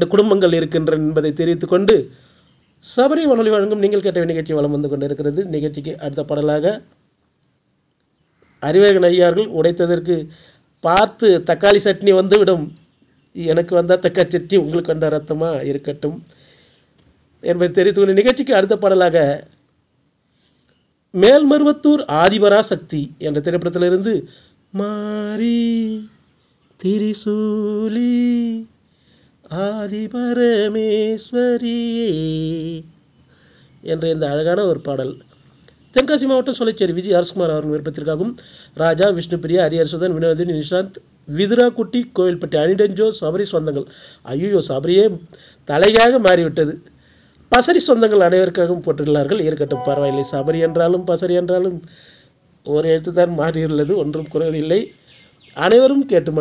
குடும்பங்கள் இருக்கின்றன என்பதை தெரிவித்துக் கொண்டு சபரி வானொலி வழங்கும் நீங்கள் கேட்ட நிகழ்ச்சி வளம் வந்து கொண்டிருக்கிறது நிகழ்ச்சிக்கு அடுத்த பாடலாக அறிவழகன் ஐயார்கள் உடைத்ததற்கு பார்த்து தக்காளி சட்னி வந்துவிடும் எனக்கு வந்தால் தக்காளி சட்னி உங்களுக்கு வந்த ரத்தமா இருக்கட்டும் என்பதை தெரிவித்துக் கொண்டு நிகழ்ச்சிக்கு அடுத்த பாடலாக மேல்மருவத்தூர் ஆதிபரா சக்தி என்ற திரைப்படத்திலிருந்து மாரி திரிசூலி ஆதிபரமேஸ்வரியே என்ற இந்த அழகான ஒரு பாடல் தென்காசி மாவட்டம் சொலைச்சேரி விஜய் அரசுகுமார் அவர்கள் விருப்பத்திற்காகவும் ராஜா விஷ்ணுபிரியா ஹரிஹர்சுதன் வினோதினி நிஷாந்த் விதுராக்குட்டி கோவில்பட்டி அனிடஞ்சோ சபரி சொந்தங்கள் ஐயோ சபரியே தலையாக மாறிவிட்டது பசரி சொந்தங்கள் அனைவருக்காகவும் போட்டுள்ளார்கள் இருக்கட்டும் பரவாயில்லை சபரி என்றாலும் பசரி என்றாலும் ஒரு எழுத்து தான் மாறியுள்ளது ஒன்றும் குறைவில்லை அனைவரும் கேட்டு